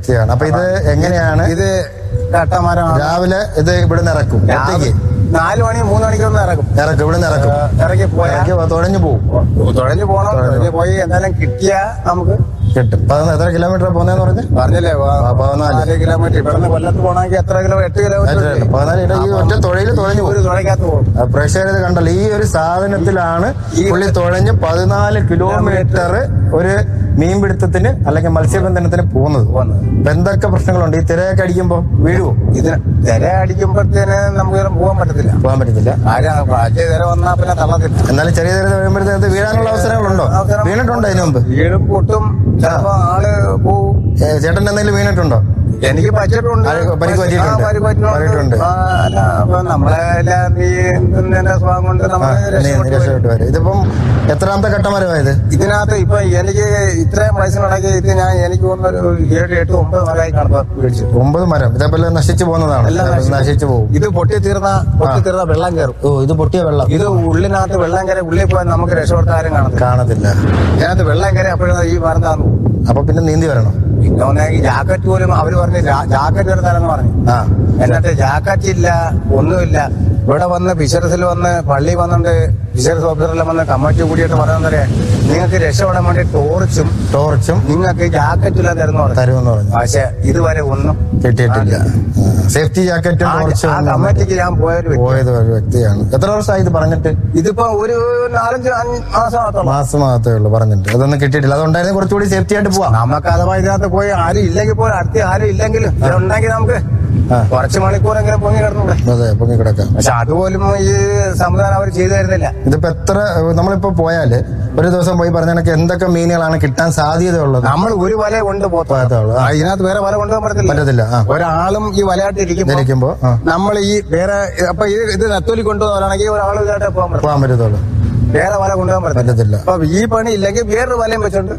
വ്യക്തിയാണ് അപ്പൊ ഇത് എങ്ങനെയാണ് ഇത് കട്ടമരമാണ് രാവിലെ ഇത് ഇവിടുന്ന് ഇറക്കും ഒറ്റയ്ക്ക് നാല് മണി മൂന്ന് മണിക്കൊന്ന് ഇറക്കും ഇറക്കും ഇവിടുന്ന് ഇറക്കും ഇറങ്ങി പോയാൽ ഇറക്കി തുഴഞ്ഞു പോകും തുഴഞ്ഞു പോകണം തുഴഞ്ഞു പോയി എന്തായാലും കിട്ടിയ നമുക്ക് കിട്ടും പതിനാ എത്ര കിലോമീറ്റർ പോകുന്നതെന്ന് പറഞ്ഞ് പറഞ്ഞില്ലേ വ- ആ, പതിനാല്. നാല് കിലോമീറ്റർ ഇവിടുന്ന് കൊല്ലത്ത് പോകണമെങ്കിൽ എത്ര കിലോ എട്ട് കിലോമീറ്റർ ഉണ്ട്. പതിനാല് ഇട ഈ ഒറ്റ തുഴയിൽ തുഴഞ്ഞു ഒരു പോകും തുഴയ്ക്കകത്ത് പോകും ആ, പ്രേക്ഷകർ ഇത് കണ്ടല്ലോ ഈ ഒരു സാധനത്തിലാണ് ഈ- പുള്ളി തുഴഞ്ഞ് പതിനാല് കിലോമീറ്റർ ഒരു മീൻപിടുത്തത്തിന് അല്ലെങ്കിൽ മത്സ്യബന്ധനത്തിന് പോകുന്നത് പോകുന്നത്. അപ്പൊ എന്തൊക്കെ പ്രശ്നങ്ങളുണ്ട് ഈ തിരയൊക്കെ അടിക്കുമ്പോ വീഴുവോ ഇതിന് തിര അടിക്കുമ്പോഴത്തേന് നമുക്ക് ഇതിന് പോകാൻ പറ്റത്തില്ല പോകാൻ പറ്റത്തില്ല ആരും പ്രാച്യ തിര വന്നാൽ പിന്നെ തള്ളത്തില്ല എന്നാലും ചെറിയ തിര വരുമ്പോഴത്തേക്ക് വീഴാനുള്ള അവസരങ്ങളുണ്ടോ അവസരം- വീണിട്ടുണ്ടോ അതിനു മുമ്പ് വീടും പൊട്ടും ചിലപ്പോ ആള് പോവും ഏ, ചേട്ടൻ എന്തെങ്കിലും വീണിട്ടുണ്ടോ എനിക്ക് പറ്റിയിട്ടുണ്ട് ആര് പരിക്ക് പറ്റിയിട്ടുണ്ട്? ആ, പരിക്ക് പറ്റിയിട്ടുണ്ട്. പറ്റിയിട്ടുണ്ട് ആ, അല്ല, അപ്പൊ നമ്മളെ എല്ലാം ഈ ഇതിന്റെ സ്വഭാവം കൊണ്ട് ആ, നമ്മള് നീ രക്ഷപ്പെട്ടു രക്ഷപ്പെട്ടു വരും ഇതിപ്പം എത്രാമത്തെ ഘട്ടമരമായത് ഇതിനകത്ത് ഇപ്പൊ എനിക്ക് ഇത്രയും വയസ്സിനിടയ്ക്ക് ഇത് ഞാൻ എനിക്ക് തോന്നുന്നു ഒരു ഏഴ് എട്ട് ഒമ്പത് മരമായി കാണുമ്പോ മേടിച്ചു ഒമ്പത് മരം ഇതേപോലെ നശിച്ചു പോകുന്നതാണ് എല്ലാം ഇതേപോലെ നശിച്ചു പോകും ഇത് പൊട്ടി തീർന്ന പൊട്ടി തീർന്ന വെള്ളം കയറും ഓ ഇത് പൊട്ടിയ വെള്ളം ഇത് ഉള്ളിനകത്ത് വെള്ളം കയറി ഉള്ളിൽ പോയാൽ നമുക്ക് രക്ഷപ്പെടുത്താരും കാണത്തില്ല കാണത്തില്ല ഇതിനകത്ത് വെള്ളം കയറി അപ്പോഴും ഈ മറന്നാന്നു അപ്പൊ പിന്നെ നീന്തി വരണം പിന്നെ ഒന്നെങ്കിൽ ജാക്കറ്റ് പോലും അവര് പറഞ്ഞു "ജാ- ജാക്കറ്റ് എടുത്താലെന്ന് പറഞ്ഞു ആ എന്നിട്ട് ജാക്കറ്റ് ഇല്ല ഒന്നുമില്ല ഇവിടെ വന്ന് ഫിഷറസിൽ വന്ന് പള്ളി വന്നിട്ട് ഫിഷറസ് ഓഫീസറെല്ലാം വന്ന് കമ്മിറ്റി കൂടിയിട്ട് പറയുന്നത് നിങ്ങൾക്ക് രക്ഷപ്പെടാൻ വേണ്ടി ടോർച്ചും ടോർച്ചും നിങ്ങൾക്ക് ജാക്കറ്റ് ഇല്ല തരുന്നു പറഞ്ഞു തരുമെന്ന് പറഞ്ഞു പക്ഷെ ഇതുവരെ ഒന്നും കിട്ടിയിട്ടില്ല സേഫ്റ്റി ജാക്കറ്റും ആ- ടോർച്ചും ആ ഒന്നും കമ്മിറ്റിക്ക് ഞാൻ പോയൊരു വ്യക്തി. പോയത് ഒരു വ്യക്തിയാണ് എത്ര വർഷമായി ഇത് പറഞ്ഞിട്ട് ഇതിപ്പോ ഒരു നാലഞ്ച് അഞ്ച് മാസമാകത്തുള്ളൂ മാസമാകത്തേ ഉള്ളൂ പറഞ്ഞിട്ട് അതൊന്നും കിട്ടിയിട്ടില്ല അതുണ്ടായിരുന്നു കുറച്ചുകൂടി സേഫ്റ്റി ആയിട്ട് പോവാം നമുക്ക് അഥവാ ഇതിനകത്ത് പോയി ആരും ഇല്ലെങ്കിൽ പോയി അടുത്ത് ആരും ഇല്ലെങ്കിൽ ഉണ്ടെങ്കിൽ നമുക്ക് ആ. കുറച്ച് മണിക്കൂറെങ്കിലും പൊങ്ങി കിടന്നൂടെ അതെ പൊങ്ങി കിടക്കാം പക്ഷെ അതുപോലും ഈ സംവിധാനം അവർ ചെയ്തു തരുന്നില്ല ഇതിപ്പോ എത്ര നമ്മളിപ്പോ പോയാല് ഒരു ദിവസം പോയി പറഞ്ഞ കണക്ക് എന്തൊക്കെ മീനുകളാണ് കിട്ടാൻ സാധ്യതയുള്ളത് നമ്മൾ ഒരു വല കൊണ്ട് പോകത്തുള്ളൂ പോകത്തുള്ളൂ. ആ. ഇതിനകത്ത് വേറെ വല കൊണ്ടുപോകാൻ പറ്റത്തില്ല പറ്റത്തില്ല ആ ഒരാളും ഈ വലയായിട്ട് ഇരിക്കുമ്പോൾ ധരിക്കുമ്പോ ആ നമ്മൾ ഈ വേറെ അപ്പൊ ഇത് ഇത് നത്തോലി കൊണ്ടുപോകാനാണെങ്കിൽ ഒരാൾ ഇതായിട്ട് പോകാൻ പറ്റും പോകാൻ പറ്റത്തുള്ളൂ വേറെ വല കൊണ്ടുപോകാൻ പറ്റത്തില്ല പറ്റത്തില്ല അപ്പൊ ഈ പണി ഇല്ലെങ്കിൽ വേറൊരു വലയും വെച്ചോണ്ട്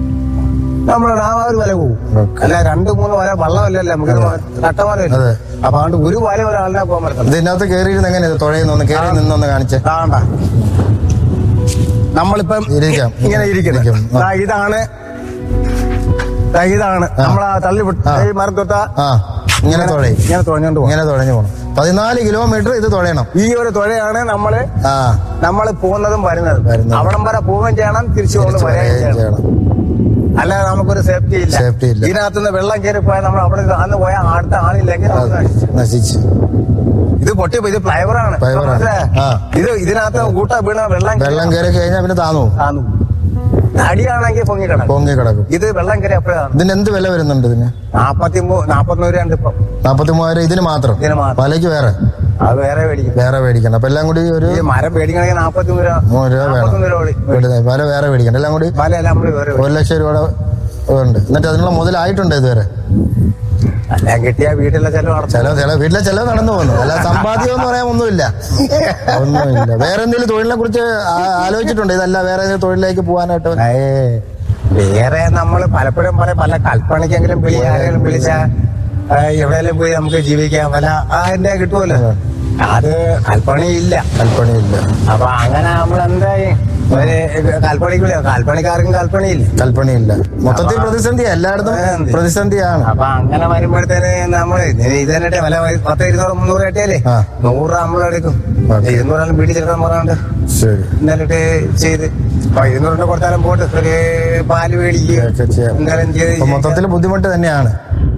നമ്മൾ ആ ഒരു വല പോകും ഓക്കെ. അല്ല രണ്ട് മൂന്ന് വല വള്ളമല്ലല്ലോ നമുക്ക് കട്ടമലല്ല അതെ. അപ്പൊ അതുകൊണ്ട് ഒരു വല ഒരാളിനെ പോകാൻ പറ്റത്തില്ല ഇതിനകത്ത് കയറിയിരുന്ന് എങ്ങനെയാ തുഴയുന്നൊന്ന് കയറി നിന്നൊന്ന് കാണിച്ച് കാണണ്ട നമ്മളിപ്പം ഇരിക്കാം. ഇങ്ങനെ ഇരിക്കുന്നത് ഇരിക്കും. ആ. ദാ ഇതാണ് ദാ ഇതാണ് നമ്മളാ തള്ളി വിട്ട് ആ. ഈ മരത്തൊത്ത ആ ഇങ്ങനെ തുഴയും ഇങ്ങനെ തുഴഞ്ഞോണ്ട് പോകും ഇങ്ങനെ തുഴഞ്ഞു പോകണം പതിനാല് കിലോമീറ്റർ ഇത് തുഴയണം ഈ ഒരു തുഴയാണ് നമ്മള് ആ നമ്മൾ പോകുന്നതും വരുന്നതും വരുന്നതും. അവിടം വരെ പോവുകയും ചെയ്യണം തിരിച്ചു കൊണ്ട് തിരിച്ച് വരികയും വരികയും ചെയ്യണം ചെയ്യണം അല്ലാതെ നമുക്കൊരു സേഫ്റ്റി ഇല്ല Safety ഇല്ല. ഇതിനകത്തുനിന്ന് വെള്ളം കയറി പോയാൽ നമ്മൾ അവിടെ അന്ന് പോയാൽ അടുത്ത ആളില്ലെങ്കിൽ നമുക്ക് നശിച്ചു. നശിച്ച് ഇത് പൊട്ടി ഇത് ഫ്ലൈവറാണ് Flyover ആണ്. ആ. ഇത് ഇതിനകത്ത് കൂട്ട വീണ വെള്ളം വെള്ളം കയറി കഴിഞ്ഞാൽ പിന്നെ താന്നു പോകും. താന്നു. അടിയാണെങ്കിൽ പൊങ്ങി കിടക്കും പൊങ്ങി കിടക്കും ഇത് വെള്ളം കയറി അപ്പോഴാണ് ഇതിന് എന്ത് വില വരുന്നുണ്ട് ഇതിന് നാപ്പത്തി നാപ്പത്തിനൂറ് രൂപ ഉണ്ട് ഇപ്പൊ നാപ്പത്തി മൂവായിരം ഇതിന് മാത്രം ഇതിന് മാത്രം. വലയ്ക്ക് വേറെ അത് വേറെ മേടിക്കും വേറെ മേടിക്കണം അപ്പൊ എല്ലാം കൂടി ഒരു ഈ മരം മേടിക്കണമെങ്കിൽ നാപ്പത്തി മൂന്ന് രൂപ നൂറ് രൂപ വേണം നാപ്പത്തൊന്ന് രൂപ മേടി- ഇവിടെ വല വേറെ മേടിക്കണം എല്ലാം കൂടി വലയെല്ലാം നമ്മള് വേറെ ഒരു ലക്ഷം രൂപയുടെ ഉണ്ട് എന്നിട്ട് അതിനുള്ള മുതലായിട്ടുണ്ട് ഇതുവരെ അല്ല കിട്ടിയ വീട്ടിലെ ചെലവ് നടത്തും ചെലവ് ചെലവ് വീട്ടിലെ ചെലവ് നടന്നു പോകുന്നു അല്ല സമ്പാദ്യം എന്ന് പറയാൻ ഒന്നുമില്ല ഒന്നുമില്ല വേറെ എന്തെങ്കിലും തൊഴിലിനെ കുറിച്ച് ആ- ആലോചിച്ചിട്ടുണ്ട് ഇതല്ല വേറെ ഏതെങ്കിലും തൊഴിലിലേക്ക് പോകാനായിട്ട് വേറെ നമ്മൾ പലപ്പോഴും പറയും പല കൽപ്പണിക്കെങ്കിലും വിളി ആരെങ്കിലും വിളിച്ച എവിടെയെങ്കിലും പോയി നമുക്ക് ജീവിക്കാം പല അതിന്റെ കിട്ടുമല്ലോ അത് കൽപ്പണി ഇല്ല കൽപ്പണിയില്ല അപ്പൊ അങ്ങനെ നമ്മൾ എന്തായി ഒരു കാൽപ്പണിക്ക് വിളിക്കാം കാൽപ്പണിക്കാർക്കും കാൽപ്പണിയില്ല കൽപ്പണിയില്ല മൊത്തത്തിൽ പ്രതിസന്ധിയാ എല്ലായിടത്തും പ്രതിസന്ധി. പ്രതിസന്ധിയാണ് അപ്പൊ അങ്ങനെ വരുമ്പോഴത്തേന് നമ്മൾ ഇത് തന്നെ വില പത്ത് ഇരുന്നൂറ് മുന്നൂറ് കിട്ടിയാലേ ആ. നൂറ് നമ്മൾ എടുക്കും ഓക്കേ. ഇരുന്നൂറാലും വീട്ടിൽ പറയാണ്ട് ശരി എന്നിട്ട് ചെയ്ത് അപ്പൊ ഇരുന്നൂറിന്റെ കൊടുത്താലും പോട്ട് ഒരു പാല് മേടിക്കുക ഒക്കെ ചെയ്യാം. എന്തായാലും ചെയ്ത് അപ്പൊ മൊത്തത്തിൽ ബുദ്ധിമുട്ട് തന്നെയാണ്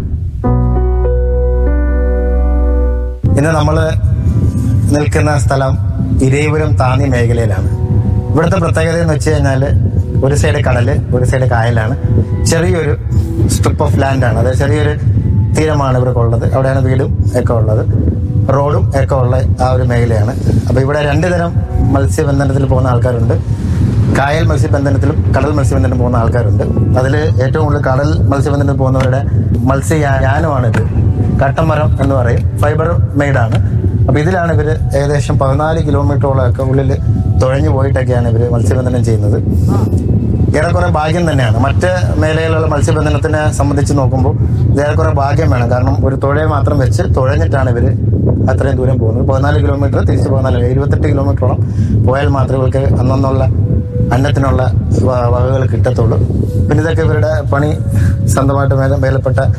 ഇന്ന് നമ്മള് നിൽക്കുന്ന സ്ഥലം ഇരേപുരം താന്നി മേഖലയിലാണ് ഇവിടുത്തെ പ്രത്യേകത എന്ന് വെച്ച് കഴിഞ്ഞാല് ഒരു സൈഡ് കടല് ഒരു സൈഡ് കായലാണ് ചെറിയൊരു സ്ട്രിപ്പ് ഓഫ് ലാൻഡ് ആണ് അതായത് ചെറിയൊരു തീരമാണ് ഇവർക്ക് ഉള്ളത് അവിടെയാണ് വീടും ഒക്കെ ഉള്ളത് റോഡും ഒക്കെ ഉള്ള ആ ഒരു മേഖലയാണ് അപ്പൊ ഇവിടെ രണ്ട് തരം മത്സ്യബന്ധനത്തിൽ പോകുന്ന ആൾക്കാരുണ്ട് കായൽ മത്സ്യബന്ധനത്തിലും കടൽ മത്സ്യബന്ധനത്തിലും പോകുന്ന ആൾക്കാരുണ്ട് അതിൽ ഏറ്റവും കൂടുതൽ കടൽ മത്സ്യബന്ധനത്തിൽ പോകുന്നവരുടെ മത്സ്യയാനമാണിത് കട്ടമരം എന്ന് പറയും ഫൈബർ മെയ്ഡാണ് അപ്പൊ ഇതിലാണ് ഇവര് ഏകദേശം പതിനാല് കിലോമീറ്ററോളം ഒക്കെ ഉള്ളിൽ തുഴഞ്ഞു പോയിട്ടൊക്കെയാണ് ഇവര് മത്സ്യബന്ധനം ചെയ്യുന്നത് ഏറെക്കുറെ ഭാഗ്യം തന്നെയാണ് മറ്റ് മേഖലയിലുള്ള മത്സ്യബന്ധനത്തിനെ സംബന്ധിച്ച് നോക്കുമ്പോൾ ഇത് ഏറെക്കുറെ ഭാഗ്യം വേണം കാരണം ഒരു തുഴയെ മാത്രം വെച്ച് തുഴഞ്ഞിട്ടാണ് ഇവര് അത്രയും ദൂരം പോകുന്നത് പതിനാല് കിലോമീറ്റർ തിരിച്ച് പതിനാല് ഇരുപത്തെട്ട് കിലോമീറ്ററോളം പോയാൽ മാത്രമേ ഇവർക്ക് അന്നന്നുള്ള അന്നത്തിനുള്ള വ- വകകൾ കിട്ടത്തുള്ളൂ പിന്നെ ഇതൊക്കെ ഇവരുടെ പണി സ്വന്തമായിട്ട് മേല മേലപ്പെട്ട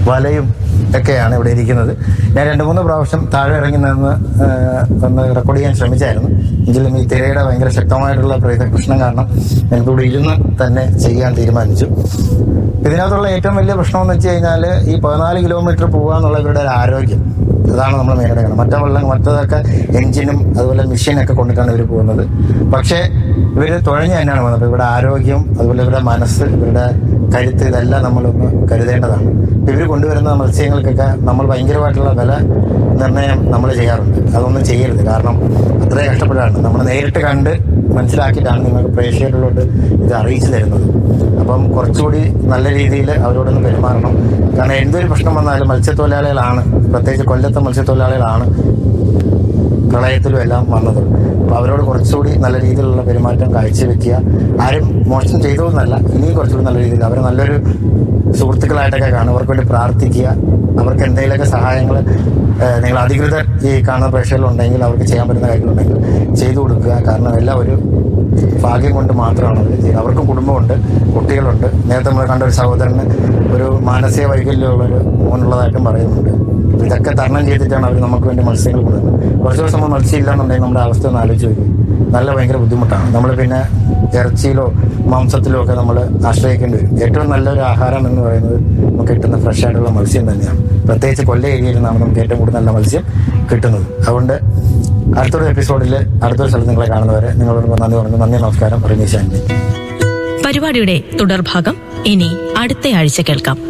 വലയും ഒക്കെയാണ് ഇവിടെ ഇരിക്കുന്നത് ഞാൻ രണ്ട് മൂന്ന് പ്രാവശ്യം താഴെ ഇറങ്ങി നിന്ന് ഏഹ്, ഒന്ന് റെക്കോർഡ് ചെയ്യാൻ ശ്രമിച്ചായിരുന്നു എങ്കിലും ഈ തിരയുടെ ഭയങ്കര ശക്തമായിട്ടുള്ള പ്രേത- പ്രശ്നം കാരണം എനിക്കിവിടെ ഇരുന്ന് തന്നെ ചെയ്യാൻ തീരുമാനിച്ചു ഇതിനകത്തുള്ള ഏറ്റവും വലിയ പ്രശ്നം എന്ന് വെച്ച് കഴിഞ്ഞാൽ ഈ പതിനാല് കിലോമീറ്റർ പോകുക എന്നുള്ള ഇവരുടെ ഒരു ആരോഗ്യം അതാണ് നമ്മൾ മെയിനായിട്ട് കാണുന്നത് മറ്റേ വെള്ളം മറ്റേതൊക്കെ എഞ്ചിനും അതുപോലെ മെഷീനൊക്കെ കൊണ്ടിട്ടാണ് ഇവർ പോകുന്നത് പക്ഷേ ഇവർ തുഴഞ്ഞു തന്നെയാണ് പോകുന്നത് ഇവരുടെ ആരോഗ്യം അതുപോലെ ഇവരുടെ മനസ്സ് ഇവരുടെ കരുത്ത് ഇതെല്ലാം നമ്മളൊന്ന് കരുതേണ്ടതാണ് ഇവർ കൊണ്ടുവരുന്ന മത്സ്യങ്ങൾക്കൊക്കെ നമ്മൾ ഭയങ്കരമായിട്ടുള്ള വില നിർണ്ണയം നമ്മൾ ചെയ്യാറുണ്ട് അതൊന്നും ചെയ്യരുത് കാരണം അത്രയും കഷ്ടപ്പെട്ടാണ് നമ്മൾ നേരിട്ട് കണ്ട് മനസ്സിലാക്കിയിട്ടാണ് നിങ്ങൾക്ക് പ്രേക്ഷകരിലോട്ട് ഇത് അറിയിച്ചു തരുന്നത് അപ്പം കുറച്ചുകൂടി നല്ല രീതിയിൽ അവരോടൊന്ന് പെരുമാറണം കാരണം എന്തൊരു പ്രശ്നം വന്നാലും മത്സ്യത്തൊഴിലാളികളാണ് പ്രത്യേകിച്ച് കൊല്ലത്തെ മത്സ്യത്തൊഴിലാളികളാണ് പ്രളയത്തിലും എല്ലാം വന്നത് അപ്പൊ അവരോട് കുറച്ചുകൂടി നല്ല രീതിയിലുള്ള പെരുമാറ്റം കാഴ്ചവെക്കുക ആരും മോശം ചെയ്തു എന്നല്ല ഇനിയും കുറച്ചുകൂടി നല്ല രീതിയിൽ അവരെ നല്ലൊരു സുഹൃത്തുക്കളായിട്ടൊക്കെ കാണും അവർക്ക് വേണ്ടി പ്രാർത്ഥിക്കുക അവർക്ക് എന്തെങ്കിലുമൊക്കെ സഹായങ്ങൾ നിങ്ങൾ അധികൃതർ ഈ കാണുന്ന പ്രേക്ഷകരിലുണ്ടെങ്കിൽ അവർക്ക് ചെയ്യാൻ പറ്റുന്ന കാര്യങ്ങളുണ്ടെങ്കിൽ ചെയ്തു കൊടുക്കുക കാരണം എല്ലാം ഒരു ഭാഗ്യം കൊണ്ട് മാത്രമാണ് അവർ ചെയ്യുന്നത് അവർക്ക് കുടുംബമുണ്ട് കുട്ടികളുണ്ട് നേരത്തെ നമ്മൾ കണ്ട ഒരു സഹോദരന് ഒരു മാനസിക വൈകല്യമുള്ളൊരു മോനുള്ളതായിട്ടും പറയുന്നുണ്ട് ഇതൊക്കെ തരണം ചെയ്തിട്ടാണ് അവർ നമുക്ക് വേണ്ടി മത്സ്യങ്ങൾ കൊടുക്കുന്നത് കുറച്ച് ദിവസം നമ്മൾ മത്സ്യം ഇല്ലാന്നുണ്ടെങ്കിൽ നമ്മുടെ അവസ്ഥ ഒന്ന് ആലോചിച്ച് നോക്കും നല്ല ഭയങ്കര ബുദ്ധിമുട്ടാണ് നമ്മൾ പിന്നെ ഇറച്ചിയിലോ മാംസത്തിലോ ഒക്കെ നമ്മൾ ആശ്രയിക്കേണ്ടി വരും ഏറ്റവും നല്ലൊരു ആഹാരം എന്ന് പറയുന്നത് നമുക്ക് കിട്ടുന്ന ഫ്രഷ് ആയിട്ടുള്ള മത്സ്യം തന്നെയാണ് പ്രത്യേകിച്ച് കൊല്ല ഏരിയയിൽ നിന്നാണ് നമുക്ക് ഏറ്റവും കൂടുതൽ നല്ല മത്സ്യം കിട്ടുന്നത് അതുകൊണ്ട് അടുത്തൊരു എപ്പിസോഡിൽ അടുത്തൊരു സ്ഥലത്ത് നിങ്ങളെ കാണുന്നവരെ നിങ്ങളോട് നന്ദി പറഞ്ഞു നന്ദി നമസ്കാരം റിനീഷ് ആൻഡി പരിപാടിയുടെ തുടർഭാഗം ഇനി അടുത്ത ആഴ്ച കേൾക്കാം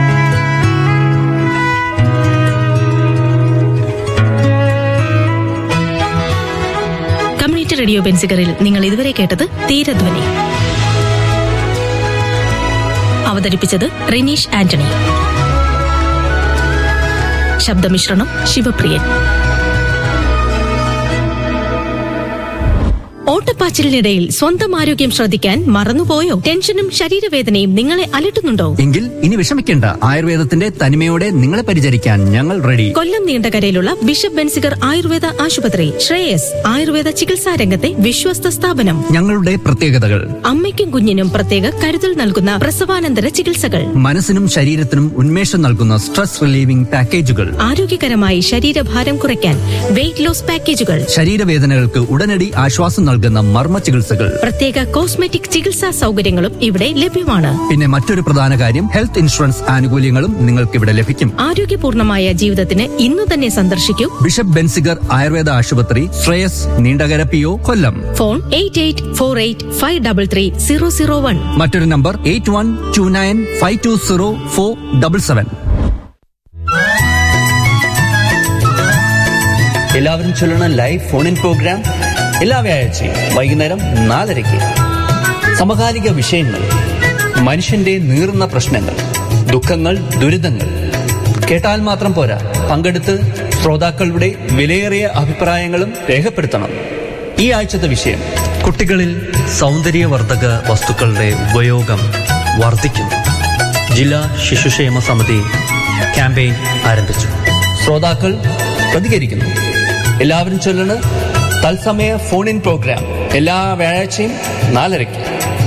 കമ്മ്യൂണിറ്റി റേഡിയോ ബെൻസികറിൽ നിങ്ങൾ ഇതുവരെ കേട്ടത് തീരധ്വനി അവതരിപ്പിച്ചത് റിനീഷ് ആന്റണി ശബ്ദമിശ്രണം ശിവപ്രിയൻ ഓട്ടപ്പാച്ചിലിനിടയിൽ സ്വന്തം ആരോഗ്യം ശ്രദ്ധിക്കാൻ മറന്നുപോയോ ടെൻഷനും ശരീരവേദനയും നിങ്ങളെ അലട്ടുന്നുണ്ടോ എങ്കിൽ ഇനി വിഷമിക്കേണ്ട ആയുർവേദത്തിന്റെ തനിമയോടെ നിങ്ങളെ പരിചരിക്കാൻ ഞങ്ങൾ റെഡി കൊല്ലം നീണ്ടകരയിലുള്ള ബിഷപ്പ് ബെൻസിഗർ ആയുർവേദ ആശുപത്രി ശ്രേയസ് ആയുർവേദ ചികിത്സാ രംഗത്തെ വിശ്വസ്ത സ്ഥാപനം ഞങ്ങളുടെ പ്രത്യേകതകൾ അമ്മയ്ക്കും കുഞ്ഞിനും പ്രത്യേക കരുതൽ നൽകുന്ന പ്രസവാനന്തര ചികിത്സകൾ മനസ്സിനും ശരീരത്തിനും ഉന്മേഷം നൽകുന്ന സ്ട്രെസ് റിലീവിംഗ് പാക്കേജുകൾ ആരോഗ്യകരമായി ശരീരഭാരം കുറയ്ക്കാൻ വെയിറ്റ് ലോസ് പാക്കേജുകൾ ശരീരവേദനകൾക്ക് ഉടനടി ആശ്വാസം നൽകുന്ന മർമ്മ ചികിത്സകൾ പ്രത്യേക കോസ്മെറ്റിക് ചികിത്സാ സൗകര്യങ്ങളും ഇവിടെ ലഭ്യമാണ് പിന്നെ മറ്റൊരു പ്രധാന കാര്യം ഹെൽത്ത് ഇൻഷുറൻസ് ആനുകൂല്യങ്ങളും നിങ്ങൾക്ക് ഇവിടെ ലഭിക്കും ആരോഗ്യപൂർണമായ ജീവിതത്തിന് ഇന്നു തന്നെ സന്ദർശിക്കൂ ബിഷപ്പ് ബെൻസിഗർ ആയുർവേദ ആശുപത്രി Shreyas Neendakara P O Kollam phone eight eight four eight five double three zero zero one മറ്റൊരു number eight one two nine five two zero four double seven എല്ലാവരും ചൊല്ലണ ലൈവ് ഫോൺ ഇൻ പ്രോഗ്രാം എല്ലാ വ്യാഴാഴ്ചയും വൈകുന്നേരം നാലരയ്ക്ക് സമകാലിക വിഷയങ്ങൾ മനുഷ്യന്റെ നീറുന്ന പ്രശ്നങ്ങൾ ദുഃഖങ്ങൾ ദുരിതങ്ങൾ കേട്ടാൽ മാത്രം പോരാ പങ്കെടുത്ത് ശ്രോതാക്കളുടെ വിലയേറിയ അഭിപ്രായങ്ങളും രേഖപ്പെടുത്തണം ഈ ആഴ്ചത്തെ വിഷയം കുട്ടികളിൽ സൗന്ദര്യവർദ്ധക വസ്തുക്കളുടെ ഉപയോഗം വർദ്ധിക്കുന്നു ജില്ലാ ശിശുക്ഷേമ സമിതി ക്യാമ്പയിൻ ആരംഭിച്ചു ശ്രോതാക്കൾ പ്രതികരിക്കുന്നു എല്ലാവരും ചൊല്ലണ് തത്സമയ ഫോൺ ഇൻ പ്രോഗ്രാം എല്ലാ വ്യാഴാഴ്ചയും നാലരയ്ക്ക്